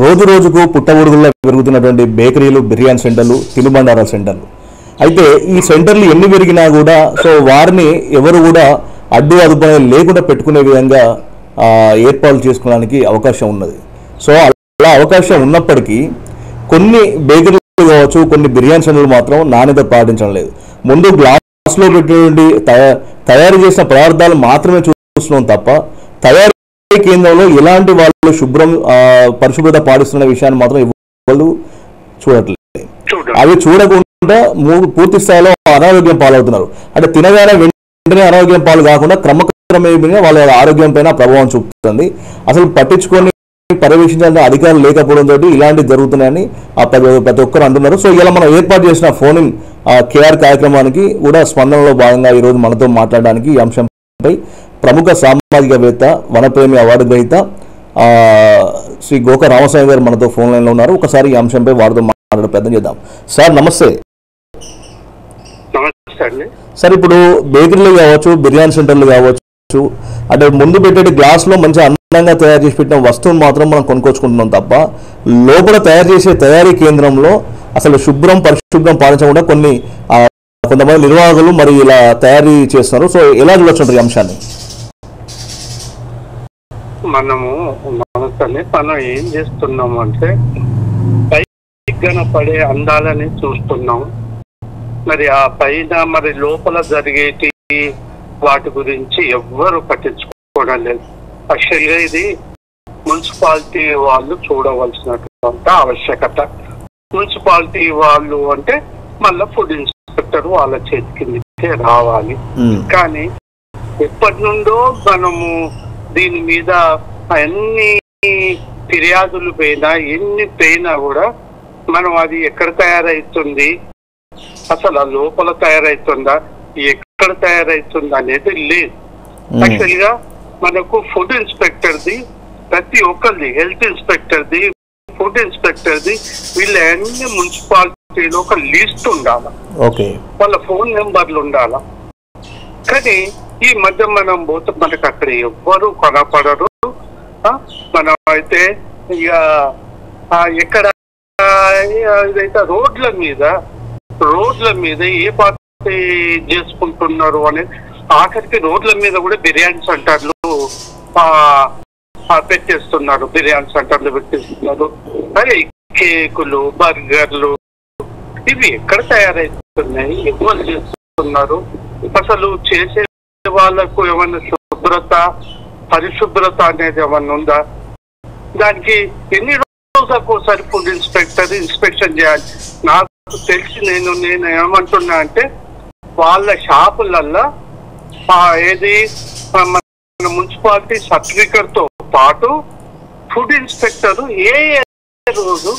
రోజు రోజుకు పుట్టగొడుగుల్లో పెరుగుతున్నటువంటి బేకరీలు బిర్యానీ సెంటర్లు తినుబండారాల సెంటర్లు అయితే ఈ సెంటర్లు ఎన్ని పెరిగినా కూడా సో వారిని ఎవరు కూడా అడ్డు అదుపు అనేది లేకుండా పెట్టుకునే విధంగా ఆ, ఏర్పాట్లు చేసుకోవడానికి అవకాశం ఉన్నది సో అలా అవకాశం ఉన్నప్పటికీ కొన్ని బేకరీలు కావచ్చు కొన్ని బిర్యానీ సెంటర్లు మాత్రం నాణ్యత పాటించడం లేదు ముందు గ్లాస్లో పెట్టినటువంటి తయా- తయారు చేసిన పదార్థాలు మాత్రమే చూస్తున్నాం తప్ప తయారీ కేంద్రంలో ఎలాంటి వాళ్ళు శుభ్రం ఆ, పరిశుభ్రత పాటిస్తున్న విషయాన్ని మాత్రం ఎవరు చూడట్లేదు చూడండి అవి చూడకుండా మూ- పూర్తి స్థాయిలో అనారోగ్యం పాలవుతున్నారు అంటే తినగానే వెంటనే అనారోగ్యం పాలు కాకుండా క్రమక్రమేణా వాళ్ళ ఆరోగ్యం పైన ప్రభావం చూపుతుంది అసలు పట్టించుకొని పర్యవేక్షించాలంటే అధికారులు లేకపోవడంతో ఇలాంటివి జరుగుతున్నాయని ఆ ప్రతి ప్రతి ఒక్కరు అంటున్నారు సో ఇలా మనం ఏర్పాటు చేసిన ఫోన్ ఇన్ కేఆర్ కార్యక్రమానికి కూడా స్పందనలో భాగంగా ఈరోజు మనతో మాట్లాడడానికి ఈ అంశంపై ప్రముఖ సామాజికవేత్త వనప్రేమి అవార్డు గ్రహీత ఆ, శ్రీ గోక రామస్వామి గారు మనతో ఫోన్ లైన్లో ఉన్నారు ఒకసారి ఈ అంశంపై వారితో మాట్లాడే ప్రయత్నం చేద్దాం సార్ నమస్తే నమస్తే అండి సార్ ఇప్పుడు బేకరీలు కావచ్చు బిర్యానీ సెంటర్లు కావచ్చు అంటే ముందు పెట్టే గ్లాస్లో మంచి అందంగా తయారు చేసి పెట్టిన వస్తువును మాత్రం మనం కొనుక్కొచ్చుకుంటున్నాం తప్ప లోపల తయారు చేసే తయారీ కేంద్రంలో అసలు శుభ్రం పరిశుభ్రం పాటించకుండా కొన్ని ఆ, కొంతమంది నిర్వాహకులు మరి ఇలా తయారీ చేస్తున్నారు సో ఎలా చూడొచ్చు ఈ అంశాన్ని మనము మనతోనే మనం ఏం చేస్తున్నాము అంటే పైన పడే అందాలని చూస్తున్నాం మరి ఆ పైన మరి లోపల జరిగేటి వాటి గురించి ఎవ్వరు పట్టించుకోవడం లేదు యాక్చువల్గా ఇది మున్సిపాలిటీ వాళ్ళు చూడవలసినటువంటి ఆవశ్యకత మున్సిపాలిటీ వాళ్ళు అంటే మళ్ళీ ఫుడ్ ఇన్స్పెక్టర్ వాళ్ళ చేతి కిందకే రావాలి ఉమ్, కానీ ఎప్పటి నుండో మనము దీని మీద ఎన్ని ఫిర్యాదులు పోయినా ఎన్ని పోయినా కూడా మనం అది ఎక్కడ తయారవుతుంది అసలు ఆ లోపల తయారవుతుందా ఎక్కడ తయారవుతుందా అనేది లేదు ఉమ్, యాక్చువల్ గా మనకు ఫుడ్ ఇన్స్పెక్టర్ది ప్రతి ఒక్కరిది హెల్త్ ఇన్స్పెక్టర్ది ఫుడ్ ఇన్స్పెక్టర్ది వీళ్ళ అన్ని మున్సిపాలిటీలో ఒక లిస్ట్ ఉండాలి ఓకే వాళ్ళ ఫోన్ నెంబర్లు ఉండాలా కానీ ఈ మధ్య మనం పోతే మనకు అక్కడ ఎవ్వరు కొనపడరు ఆ, మనం అయితే ఇక ఆ, ఎక్కడ ఆ, ఇదైతే రోడ్ల మీద రోడ్ల మీద ఏ పార్టీ చేసుకుంటున్నారు అనేది ఆఖరికి రోడ్ల మీద కూడా బిర్యానీ సెంటర్లు ఆ, ఆ, పెట్టేస్తున్నారు బిర్యానీ సెంటర్లు పెట్టేస్తున్నారు అదే కేకులు బర్గర్లు ఇవి ఎక్కడ తయారవుతున్నాయి ఎవరు చేస్తున్నారు అసలు చేసే వాళ్ళకు ఏమన్నా శుభ్రత పరిశుభ్రత అనేది ఏమన్నా ఉందా దానికి ఎన్ని రోజులకు ఒకసారి ఫుడ్ ఇన్స్పెక్టర్ ఇన్స్పెక్షన్ చేయాలి నాకు తెలిసి నేను నేను ఏమంటున్నా అంటే వాళ్ళ షాపులల్లో ఆ, ఏది ఆ, మన మున్సిపాలిటీ సర్టిఫికెట్ తో పాటు ఫుడ్ ఇన్స్పెక్టర్ ఏ ఏ రోజు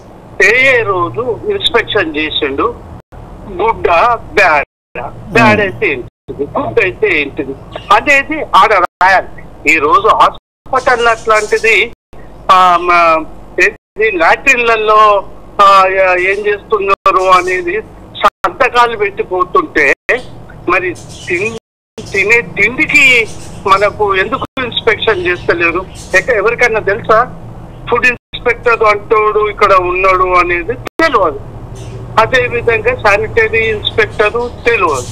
ఏ ఏ రోజు ఇన్స్పెక్షన్ చేసిండు గుడ్డ బ్యాడ్ బ్యాడ్ అయితే ఏంటిది గుడ్ అయితే ఏంటిది అనేది ఆడ రాయాలి ఈ రోజు హాస్పిటల్ అట్లాంటిది ఆ, మ- ఏంటిది లాట్రిన్లలో ఆ, ఏం చేస్తున్నారు అనేది సంతకాలు పెట్టిపోతుంటే మరి తిన్- తినే తిండికి మనకు ఎందుకు ఇన్స్పెక్షన్ చేస్తలేరు ఎక్క- ఎవరికైనా తెలుసా ఫుడ్ ఇన్స్పెక్టర్ అంటోడు ఇక్కడ ఉన్నాడు అనేది తెలియదు అదే విధంగా శానిటరీ ఇన్స్పెక్టర్ తెలియదు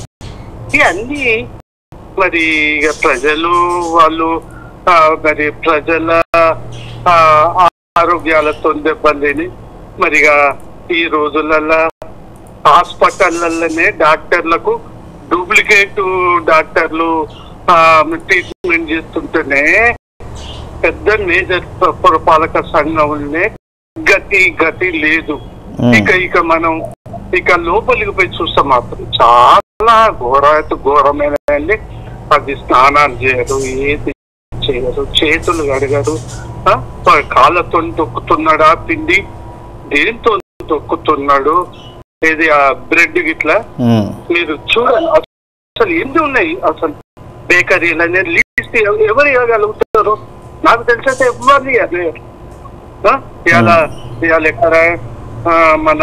ఇవన్నీ మరి ఇక ప్రజలు వాళ్ళు ఆ, మరి ప్రజల ఆ, ఆరోగ్యాలతో దెబ్బతిని మరి ఇక ఈ రోజులలో హాస్పిటల్లనే డాక్టర్లకు డూప్లికేట్ డాక్టర్లు ఆ, ట్రీట్మెంట్ చేస్తుంటేనే పెద్ద మేజర్ పురపాలక సంఘంలోనే గతి గతి లేదు ఉమ్, ఇక ఇక మనం ఇక లోపలికి పోయి చూస్తే మాత్రం చాలా ఘోర ఘోరమైన అది స్నానాలు చేయరు ఏది చేయరు చేతులు కడగరు ఆ, వాడు కాళ్ళతో తొక్కుతున్నాడా పిండి దేంతో తొక్కుతున్నాడు ఏది ఆ బ్రెడ్ గిట్లా ఉమ్, మీరు చూడండి అసలు ఎన్ని ఉన్నాయి అసలు బేకరీలు అనేది లిస్ట్ ఎవరు ఇవ్వగలుగుతారు నాకు తెలిసైతే ఎవరిని ఇవ్వలేరు. ఆ ఇవాళ ఇవాళ ఎక్కడ ఆ, మన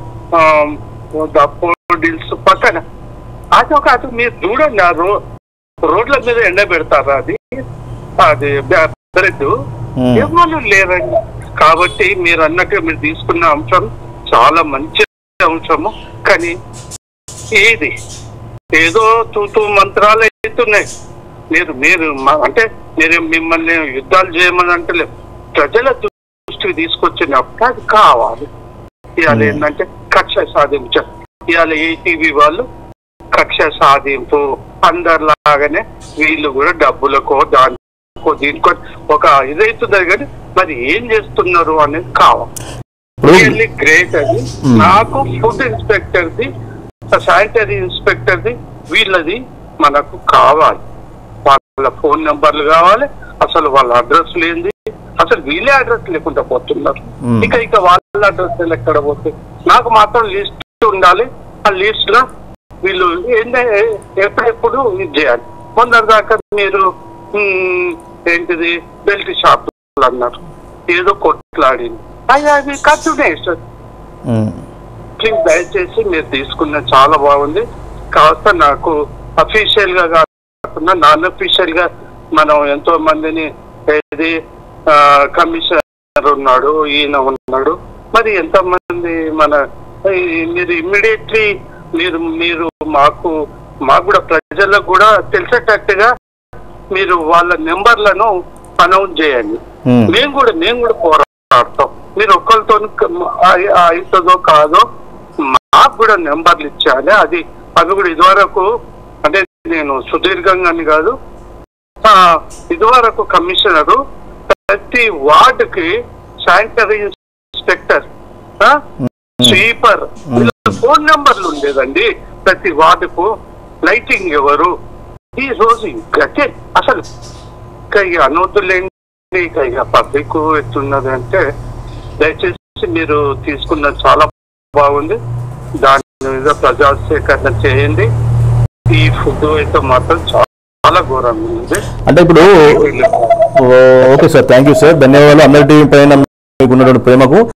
డీల్స్ పక్కన అది ఒక అది మీరు చూడండి ఆ రో రోడ్ల మీద ఎండ పెడతారా అది అది బ్రెడ్ ఉమ్, ఎవరు లేరండి కాబట్టి మీరు అన్నట్టు మీరు తీసుకున్న అంశం చాలా మంచి అంశము కానీ ఏది ఏదో తూతూ మంత్రాలు అవుతున్నాయి మీరు మీరు మా- అంటే మీరు మిమ్మల్ని యుద్ధాలు చేయమని అంటలేదు ప్రజల దృష్టికి తీసుకొచ్చినప్పుడు అది కావాలి ఇవాళ Hmm. ఏంటంటే కక్ష సాధించ ఇవాళ ఏటీవీ వాళ్ళు కక్ష సాధింపు అందరిలాగానే వీళ్ళు కూడా డబ్బులకో దానికో దీనికో ఒక ఇదైతుంది కానీ మరి ఏం చేస్తున్నారు అనేది కావాలి ఇప్పుడు రియల్లీ గ్రేట్ అది Hmm. నాకు ఫుడ్ ఇన్స్పెక్టర్ ది శానిటరీ ఇన్స్పెక్టర్ ది వీళ్ళది మనకు కావాలి వాళ్ళ ఫోన్ నెంబర్లు కావాలి అసలు వాళ్ళ అడ్రస్ లేనిది అసలు వీళ్ళే అడ్రస్ లేకుండా పోతున్నారు Hmm. ఇక ఇక వాళ్ళ అడ్రస్ ఎక్కడ పోతుంది నాకు మాత్రం లిస్ట్ ఉండాలి ఆ లిస్ట్ లో వీళ్ళు ఏంటంటే ఎప్పుడెప్పుడు ఇది చేయాలి మొన్నటి దాకా మీరు మ్, ఏంటిది బెల్ట్ షాపులు అన్నారు ఏదో కొట్లాడింది అది అది కంటిన్యూషన్ ఉమ్, ప్లీజ్ దయచేసి మీరు తీసుకున్న చాలా బాగుంది కాస్త నాకు అఫీషియల్ గా కాకుండా నాన్ అఫీషియల్ గా మనం ఎంతో మందిని ఏది కమిషనర్ ఉన్నాడు ఈయన ఉన్నాడు మరి ఎంత మంది మన ఈ- మీరు ఇమ్మీడియట్లీ మీరు మీరు మాకు మాకు కూడా ప్రజలకు కూడా తెలిసేటట్టుగా మీరు వాళ్ళ నెంబర్లను అనౌన్స్ చేయండి ఉమ్, మేము కూడా మేము కూడా పోరాడతాం మీరు ఒక్కరితో అవుతుందో కాదో మాకు కూడా నెంబర్లు ఇచ్చాలి అది అవి కూడా ఇదివరకు అంటే నేను సుదీర్ఘంగా అని కాదు ఆ, ఇదివరకు కమిషనరు ప్రతి వార్డుకి శానిటరీ ఇన్స్పెక్టర్ ఆ, స్వీపర్ వీళ్ళ ఫోన్ నెంబర్లు ఉండేదండి ప్రతి వార్డుకు లైటింగ్ ఎవరు ఈ రోజు ఇంకతే అసలు ఇక ఇక అనవద్దులేండి ఇక ఇక పబ్లిక్ ఎట్లున్నది అంటే దయచేసి మీరు తీసుకున్న చాలా బాగుంది దాని మీద ప్రజా సేకరణ చేయండి ఈ ఫుడ్ అయితే మాత్రం చాలా ఘోరంగా ఉంది అంటే ఇప్పుడు ఓ, okay sir thank you sir ధన్యవాదాలు అందరి టీవీ పైన మీకు ఉన్నటువంటి ప్రేమకు